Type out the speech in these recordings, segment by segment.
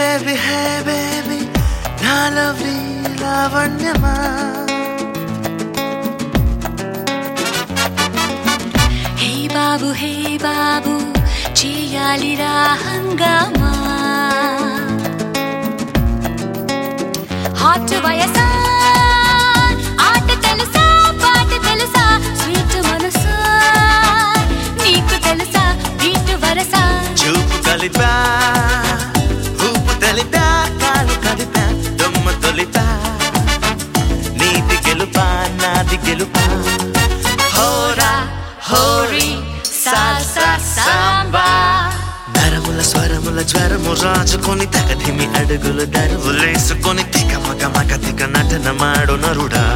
baby hey baby నాలో లావణ్యమా హే బాబు హే బాబు చేయాలిరా హంగామా hot వయసా ఆట తెలుసా పాట తెలుసా స్వీట్ మనసా నీకు తెలుసా బీట్ వరసా చూపు కలిపా ఊపు తెలిపా కాలు కలిపా దొమ్మ తొలిపా నీది గెలుపా నాది గెలుపా హోరా హోరీ సాసా సాంబా నరముల స్వరముల జ్వరము రాజుకొని తగధిమి అడుగులు దరువులేసుకొని తిక మగ మగ తిక నటన మాడు నరుడా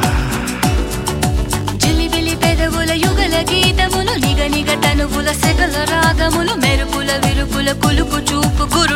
జిలిబిలి పెదవుల యుగల గీతములు నిగ నిగ తనువుల సెగల రాగములు మెరుపుల విరుపుల కులుకు చూపు గురు